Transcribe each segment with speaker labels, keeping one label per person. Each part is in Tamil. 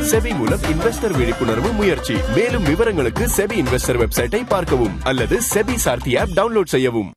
Speaker 1: செபி மூலம் இன்வெஸ்டர் விழிப்புணர்வு முயற்சி மேலும் விவரங்களுக்கு செபி இன்வெஸ்டர் வெப்சைட்டை பார்க்கவும் அல்லது செபி சார்த்தி ஆப் டவுன்லோட் செய்யவும்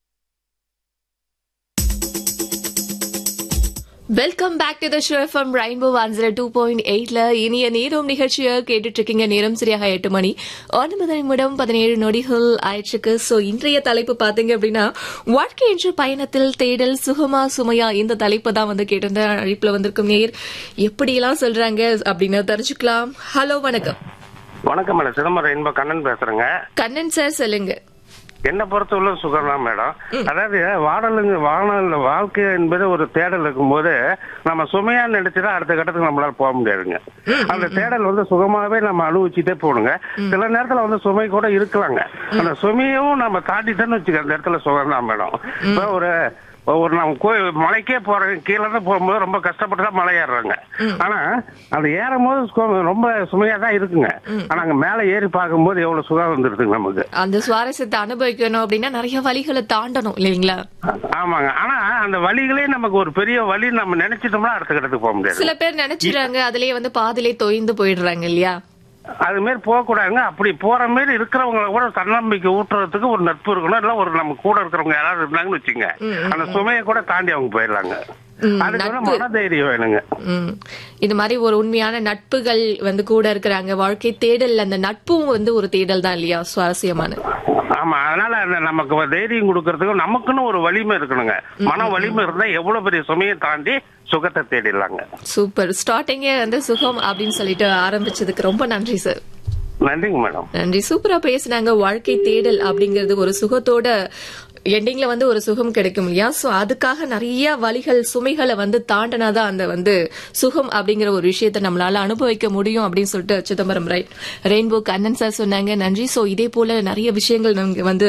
Speaker 2: welcome back to the show from rainbow one zero two point எயிட்ல இனிய நேரம் நிகழ்ச்சியை கேட்டுட்டு இருக்கீங்க நேரம் சரியாக எட்டு மணி ஒன்பது நிமிடம் பதினேழு நொடிகள் ஆயிடுச்சுக்கு சோ இன்றைய தலைப்பு பாத்தீங்க அப்படின்னா வாழ்க்கை என்ற பயணத்தில் தேடல் சுகமா சுமையா இந்த தலைப்பு தான் வந்து கேட்டிருந்த அழைப்புல வந்திருக்கும் நேர் எப்படியெல்லாம் சொல்றாங்க அப்படின்னு தெரிஞ்சுக்கலாம் ஹலோ வணக்கம்
Speaker 3: வணக்கம் மேடம் சிதம்பரம் இன்ப கண்ணன் பேசுறேங்க
Speaker 2: கண்ணன் சார் சொல்லுங்க
Speaker 3: என்ன பொறுத்தவரை சுகம் தான் மேடம் அதாவது வாடலுங்க வாழல வாழ்க்கை என்பது ஒரு தேடல் இருக்கும்போது நம்ம சுமையா நினைச்சுதான் அடுத்த கட்டத்துக்கு நம்மளால போக முடியாதுங்க அந்த தேடல் வந்து சுகமாவே நம்ம அனுபவிச்சுட்டே போகணுங்க சில நேரத்துல வந்து சுமை கூட இருக்கலாங்க அந்த சுமையும் நம்ம தாண்டிட்டோன்னு வச்சுக்க அந்த இடத்துல சுகம் தான் மேடம் இப்ப ஒரு ஒரு நம்ம கோயில் மலைக்கே போறோம் கீழே இருந்து போகும்போது ரொம்ப கஷ்டப்பட்டு தான் மலை ஏறுறாங்க ஆனா அது ஏறும் போது சு- ரொம்ப சுமையா தான் இருக்குங்க ஆனா அங்க மேல ஏறி பார்க்கும்போது எவ்வளவு சுகம் வந்துருதுங்க நமக்கு
Speaker 2: அந்த சுவாரஸ்யத்தை அனுபவிக்கணும் அப்படின்னா நிறைய வழிகளை தாண்டணும் இல்லைங்களா
Speaker 3: ஆமாங்க ஆனா அந்த வழிகளே நமக்கு ஒரு பெரிய வழி நம்ம நினைச்சிட்டோம்னா அடுத்த கட்டத்துக்கு போக முடியாது
Speaker 2: சில பேர் நினைச்சிடுறாங்க அதுலயே வந்து பாதிலே தொய்ந்து போயிடுறாங்க இல்லையா
Speaker 3: அது மாரி போக கூடாதுங்க அப்படி போற மாரி இருக்கிறவங்க கூட தன்னம்பிக்கை ஊட்டுறதுக்கு ஒரு நட்பு இருக்கணும் இல்ல ஒரு நம்ம கூட இருக்கிறவங்க யாராவது இருந்தாங்கன்னு வச்சுங்க அந்த சுமையை கூட தாண்டி அவங்க போயிடலாங்க
Speaker 2: ம்,
Speaker 3: அதுக்கு வந்து
Speaker 2: நட்பு.
Speaker 3: மனதைரியம் வேணுங்க
Speaker 2: ம். இது மாதிரி ஒரு உண்மையான நட்புகள் வந்து கூட இருக்கிறாங்க வாழ்க்கை தேடல் அந்த நட்பும் வந்து ஒரு தேடல் தான் இல்லையா சுவாரஸ்யமான
Speaker 3: ஆமா அதனால அந்த நமக்கு ஒரு தைரியம் கொடுக்கறதுக்கு நமக்குன்னு ஒரு வலிமை இருக்கணுங்க மன வலிமை இருந்தா எவ்வளவு பெரிய சுமையை தாண்டி சுகத்தை தேடிடலாங்க
Speaker 2: சூப்பர் ஸ்டார்டிங்கே வந்து சுகம் அப்படின்னு சொல்லிட்டு ஆரம்பிச்சதுக்கு ரொம்ப நன்றி சார்
Speaker 3: நன்றிங்க மேடம்
Speaker 2: நன்றி சூப்பரா பேசுனாங்க வாழ்க்கை தேடல் அப்படிங்கிறது ஒரு சுகத்தோட எண்டிங்ல வந்து ஒரு சுகம் கிடைக்கும் இல்லையா சோ அதுக்காக நிறைய வழிகள் சுமைகளை வந்து தாண்டினாதான் அந்த வந்து சுகம் அப்படிங்கிற ஒரு விஷயத்தை நம்மளால அனுபவிக்க முடியும் அப்படின்னு சொல்லிட்டு Chidambaram right rainbow Kannan sir சொன்னாங்க நன்றி சோ இதே போல நிறைய விஷயங்கள் நமக்கு வந்து